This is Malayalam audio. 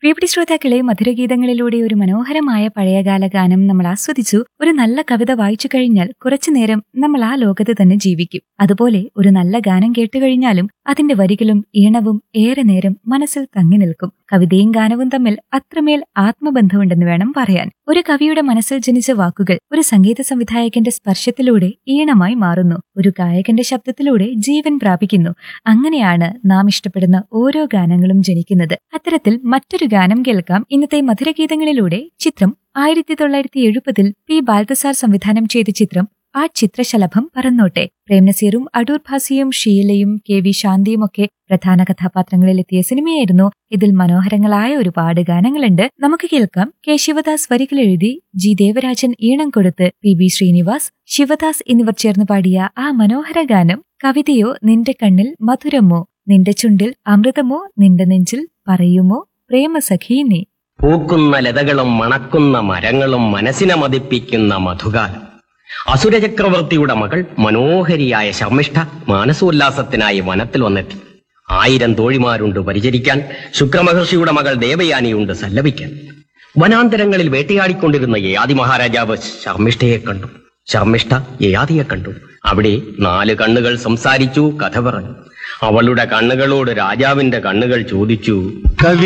പ്രിയപ്പെട്ട ശ്രോതാക്കളെ മധുരഗീതങ്ങളിലൂടെ ഒരു മനോഹരമായ പഴയകാല ഗാനം നമ്മൾ ആസ്വദിച്ചു ഒരു നല്ല കവിത വായിച്ചു കഴിഞ്ഞാൽ കുറച്ചു നേരം നമ്മൾ ആ ലോകത്ത് തന്നെ ജീവിക്കും അതുപോലെ ഒരു നല്ല ഗാനം കേട്ടുകഴിഞ്ഞാലും അതിന്റെ വരികളും ഈണവും ഏറെ നേരം മനസ്സിൽ തങ്ങി നിൽക്കും കവിതയും ഗാനവും തമ്മിൽ അത്രമേൽ ആത്മബന്ധമുണ്ടെന്ന് വേണം പറയാൻ ഒരു കവിയുടെ മനസ്സിൽ ജനിച്ച വാക്കുകൾ ഒരു സംഗീത സംവിധായകന്റെ സ്പർശത്തിലൂടെ ഈണമായി മാറുന്നു ഒരു ഗായകന്റെ ശബ്ദത്തിലൂടെ ജീവൻ പ്രാപിക്കുന്നു അങ്ങനെയാണ് നാം ഇഷ്ടപ്പെടുന്ന ഓരോ ഗാനങ്ങളും ജനിക്കുന്നത് അത്തരത്തിൽ മറ്റൊരു ഗാനം കേൾക്കാം ഇന്നത്തെ മധുരഗീതങ്ങളിലൂടെ ചിത്രം ആയിരത്തി തൊള്ളായിരത്തി എഴുപതിൽ പി ബാൽതസാർ സംവിധാനം ചെയ്ത ചിത്രം ആ ചിത്രശലഭം പറന്നോട്ടെ പ്രേംനസീറും അടൂർ ഭാസിയും ഷീലയും കെ വി ശാന്തിയും ഒക്കെ പ്രധാന കഥാപാത്രങ്ങളിലെത്തിയ സിനിമയായിരുന്നു ഇതിൽ മനോഹരങ്ങളായ ഒരുപാട് ഗാനങ്ങളുണ്ട് നമുക്ക് കേൾക്കാം കെ ശിവദാസ് വരികൾ എഴുതി ജി ദേവരാജൻ ഈണം കൊടുത്ത് പി ബി ശ്രീനിവാസ് ശിവദാസ് എന്നിവർ ചേർന്ന് പാടിയ ആ മനോഹര ഗാനം കവിതയോ നിന്റെ കണ്ണിൽ മധുരമോ നിന്റെ ചുണ്ടിൽ അമൃതമോ നിന്റെ നെഞ്ചിൽ പറയുമോ പ്രേമസഖീ നീ പൂക്കുന്ന ലതകളും മണക്കുന്ന മരങ്ങളും മനസ്സിനെ മതിപ്പിക്കുന്ന മധുകാലം അസുരചക്രവർത്തിയുടെ മകൾ മനോഹരിയായ ശർമ്മിഷ്ഠ മാനസോല്ലാസത്തിനായി വനത്തിൽ വന്നെത്തി ആയിരം തോഴിമാരുണ്ട് പരിചരിക്കാൻ ശുക്രമഹർഷിയുടെ മകൾ ദേവയാനിയുണ്ട് സല്ലപിക്കാൻ വനാന്തരങ്ങളിൽ വേട്ടയാടിക്കൊണ്ടിരുന്ന യയാതി മഹാരാജാവ് ശർമ്മിഷ്ഠയെ കണ്ടു ശർമ്മിഷ്ഠ യയാതിയെ കണ്ടു അവിടെ നാല് കണ്ണുകൾ സംസാരിച്ചു കഥ പറഞ്ഞു അവളുടെ കണ്ണുകളോട് രാജാവിന്റെ കണ്ണുകൾ ചോദിച്ചു കവി